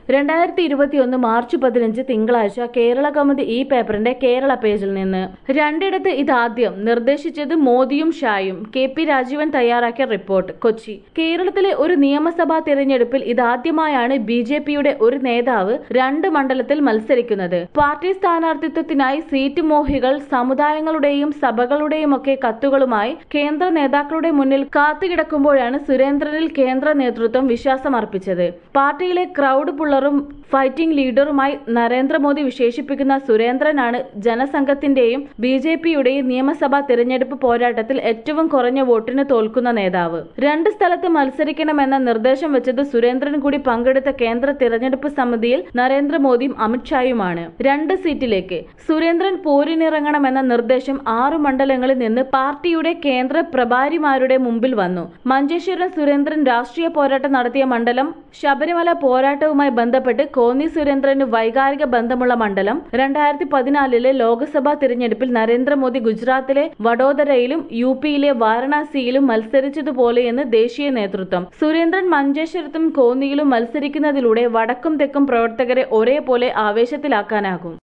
രണ്ടായിരത്തി ഇരുപത്തിയൊന്ന് മാർച്ച് പതിനഞ്ച് തിങ്കളാഴ്ച കേരള കൗമുദി ഈ പേപ്പറിന്റെ കേരള പേജിൽ നിന്ന് രണ്ടിടത്ത് ഇതാദ്യം നിർദ്ദേശിച്ചത് മോദിയും ഷായും കെ പി രാജീവൻ തയ്യാറാക്കിയ റിപ്പോർട്ട് കൊച്ചി കേരളത്തിലെ ഒരു നിയമസഭാ തിരഞ്ഞെടുപ്പിൽ ഇതാദ്യമായാണ് ബി ജെ പിയുടെ ഒരു നേതാവ് രണ്ട് മണ്ഡലത്തിൽ മത്സരിക്കുന്നത് പാർട്ടി സ്ഥാനാർത്ഥിത്വത്തിനായി സീറ്റ് മോഹികൾ സമുദായങ്ങളുടെയും സഭകളുടെയും ഒക്കെ കത്തുകളുമായി കേന്ദ്ര നേതാക്കളുടെ മുന്നിൽ കാത്തുകിടക്കുമ്പോഴാണ് സുരേന്ദ്രനിൽ കേന്ദ്ര നേതൃത്വം വിശ്വാസമർപ്പിച്ചത് പാർട്ടിയിലെ ക്രൗഡ് പുള്ളറും ഫൈറ്റിംഗ് ലീഡറുമായി നരേന്ദ്രമോദി വിശേഷിപ്പിക്കുന്ന സുരേന്ദ്രനാണ് ജനസംഘത്തിന്റെയും ബി ജെ പിയുടെയും നിയമസഭാ തിരഞ്ഞെടുപ്പ് പോരാട്ടത്തിൽ ഏറ്റവും കുറഞ്ഞ വോട്ടിന് തോൽക്കുന്ന നേതാവ് രണ്ട് സ്ഥലത്ത് മത്സരിക്കണമെന്ന നിർദ്ദേശം വെച്ചത് സുരേന്ദ്രൻ കൂടി പങ്കെടുത്ത കേന്ദ്ര തിരഞ്ഞെടുപ്പ് സമിതിയിൽ നരേന്ദ്രമോദിയും അമിത്ഷായുമാണ് രണ്ട് സീറ്റിലേക്ക് സുരേന്ദ്രൻ പോരിനിറങ്ങണമെന്ന നിർദ്ദേശം ആറു മണ്ഡലങ്ങളിൽ നിന്ന് പാർട്ടിയുടെ കേന്ദ്ര പ്രഭാരിമാരുടെ മുമ്പിൽ വന്നു മഞ്ചേശ്വരം സുരേന്ദ്രൻ രാഷ്ട്രീയ പോരാട്ടം നടത്തിയ മണ്ഡലം ശബരിമല പോരാട്ടവുമായി ബന്ധപ്പെട്ട് കോന്നി സുരേന്ദ്രന് വൈകാരിക ബന്ധമുള്ള മണ്ഡലം രണ്ടായിരത്തി പതിനാലിലെ ലോക്സഭാ തിരഞ്ഞെടുപ്പിൽ നരേന്ദ്രമോദി ഗുജറാത്തിലെ വഡോദരയിലും യു പിയിലെ വാരണാസിയിലും മത്സരിച്ചതുപോലെയെന്ന് ദേശീയ നേതൃത്വം സുരേന്ദ്രൻ മഞ്ചേശ്വരത്തും കോന്നിയിലും മത്സരിക്കുന്നതിലൂടെ വടക്കും തെക്കും പ്രവർത്തകരെ ഒരേപോലെ ആവേശത്തിലാക്കാനാകും